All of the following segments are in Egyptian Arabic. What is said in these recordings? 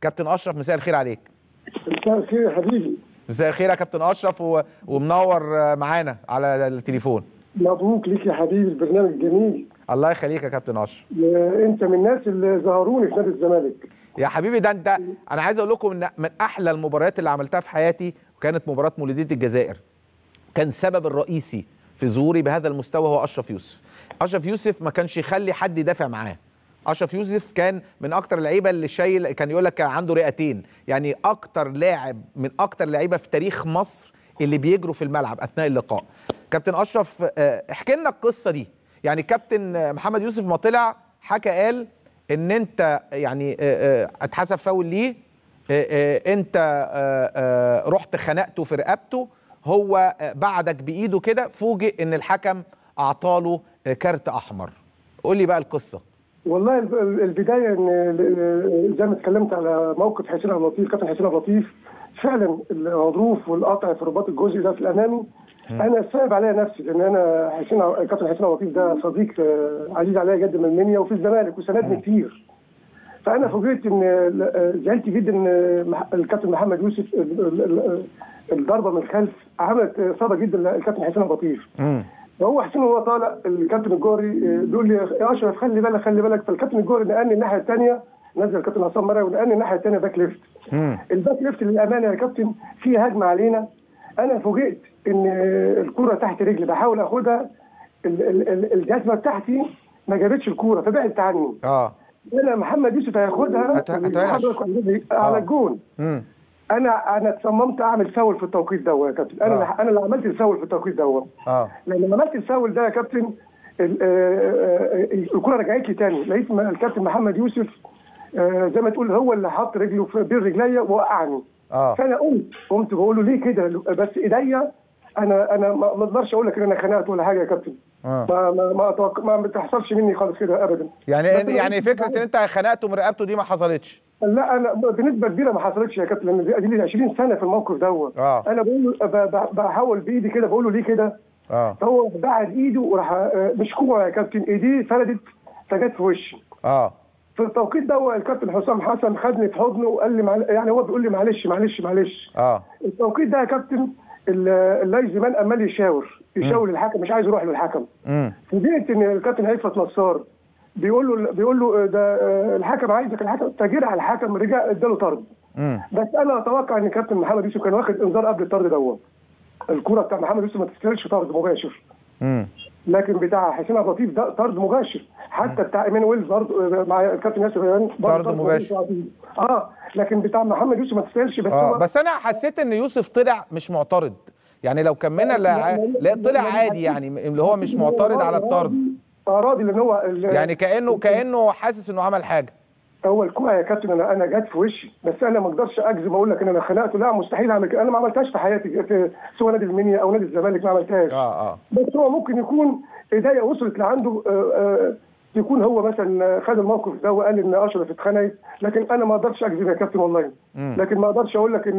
كابتن اشرف مساء الخير عليك مساء الخير يا حبيبي مساء الخير يا كابتن اشرف و... ومنور آه، معانا على التليفون مبروك ليك يا حبيبي البرنامج جميل الله يخليك يا كابتن اشرف انت من الناس اللي ظهروني في نادي الزمالك يا حبيبي ده انت انا عايز اقول لكم ان من احلى المباريات اللي عملتها في حياتي وكانت مباراه مولوديه الجزائر كان السبب الرئيسي في ظهوري بهذا المستوى هو اشرف يوسف اشرف يوسف ما كانش يخلي حد يدافع معاه اشرف يوسف كان من اكتر اللعيبه اللي شايل كان يقول لك عنده رئتين يعني اكتر لاعب من اكتر اللعيبه في تاريخ مصر اللي بيجروا في الملعب اثناء اللقاء كابتن اشرف آه، احكي لنا القصه دي يعني كابتن آه، محمد يوسف ما طلع حكى قال ان انت يعني آه، آه، اتحسب فاول ليه آه، آه، انت آه، آه، رحت خنقته في رقبته هو آه، بعدك بايده كده فوجئ ان الحكم اعطاله آه، كارت احمر قول لي بقى القصه والله الب- البدايه ان ال- زي ما اتكلمت على موقف حسين عبد اللطيف كابتن حسين عبد اللطيف فعلا الغضروف والقطع في الرباط الجزئي ده في الامامي انا صعب عليا نفسي لان انا حسين ع- كابتن حسين عبد اللطيف ده صديق آه، عزيز عليا جدا من المنيا وفي الزمالك وساندني كتير فانا فوجئت ان آه، زعلت جدا ان مح- الكابتن محمد يوسف ال- ال- ال- الضربه من الخلف عملت اصابه جدا للكابتن حسين عبد اللطيف امم فهو حسين وهو طالع الكابتن الجوري آه، بيقول لي يا اشرف خلي بالك خلي بالك فالكابتن الجوري نقلني الناحيه الثانيه نزل الكابتن عصام مرعي ونقلني الناحيه الثانيه باك ليفت امم الباك ليفت للامانه يا كابتن في هجمه علينا انا فوجئت ان آه، الكوره تحت رجلي بحاول اخدها ال- ال- ال- الجزمه بتاعتي ما جابتش الكوره فبعدت عني اه انا محمد يوسف هياخدها هت- هتعيش. على آه. الجون امم انا انا صممت اعمل فاول في التوقيت ده يا كابتن انا آه. انا اللي عملت الفاول في التوقيت ده اه لما عملت الفاول ده يا كابتن ال- آه، آه، آه، الكره رجعت لي تاني لقيت م- الكابتن محمد يوسف آه، زي ما تقول هو اللي حط رجله في بين رجليا ووقعني اه فانا قمت قمت بقول له ليه كده بس ايديا انا انا ما ما اقدرش اقول لك ان انا خنقت ولا حاجه يا كابتن اه ما ما ما, أتوقع ما بتحصلش مني خالص كده ابدا يعني بس أنا يعني قلت- فكره ان انت خنقته من رقبته دي ما حصلتش لا انا بنسبه كبيره ما حصلتش يا كابتن لان دي دي لي 20 سنه في الموقف دوت آه. انا بقول له ب- ب- بحاول بايدي كده بقول له ليه كده اه فهو بعد ايده وراح آه، مش كوع يا كابتن ايديه فردت فجت في وشي اه في التوقيت ده الكابتن حسام حسن خدني في حضنه وقال لي معل... يعني هو بيقول لي معلش معلش معلش اه التوقيت ده يا كابتن ال- اللاي زمان عمال يشاور يشاور للحكم مش عايز يروح للحكم امم فوجئت ان الكابتن هيفت نصار بيقول له بيقول له ده آه، الحكم عايزك الحكم تجري على الحكم رجع اداله طرد امم بس انا اتوقع ان كابتن محمد يوسف كان واخد انذار قبل الطرد دوت الكوره بتاع محمد يوسف ما تستاهلش طرد مباشر امم لكن بتاع حسين عبد اللطيف ده طرد مباشر حتى بتاع ايمانويل برضه مع الكابتن ياسر ريان برضه طرد مباشر. اه لكن بتاع محمد يوسف ما تستاهلش بس اه هو بس انا حسيت ان يوسف طلع مش معترض يعني لو كملنا لا, لا طلع عادي يعني اللي هو مش معترض على الطرد اه راضي لان هو ال- يعني كانه كانه حاسس انه عمل حاجه هو الكوع يا كابتن انا انا جت في وشي بس انا ما اقدرش اجزم اقول لك ان انا خنقته لا مستحيل اعمل كده انا ما عملتهاش في حياتي في سواء نادي المنيا او نادي الزمالك ما عملتهاش اه اه بس هو ممكن يكون ايديا وصلت لعنده آه، آه، يكون هو مثلا خد الموقف ده وقال ان اشرف اتخنقت لكن انا ما اقدرش اكذب يا كابتن والله مم. لكن ما اقدرش اقول لك ان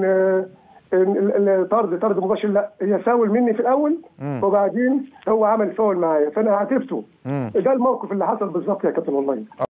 ان ال- الطرد طرد مباشر لا هي فاول مني في الاول مم. وبعدين هو عمل فاول معايا فانا عاتبته مم. ده الموقف اللي حصل بالظبط يا كابتن والله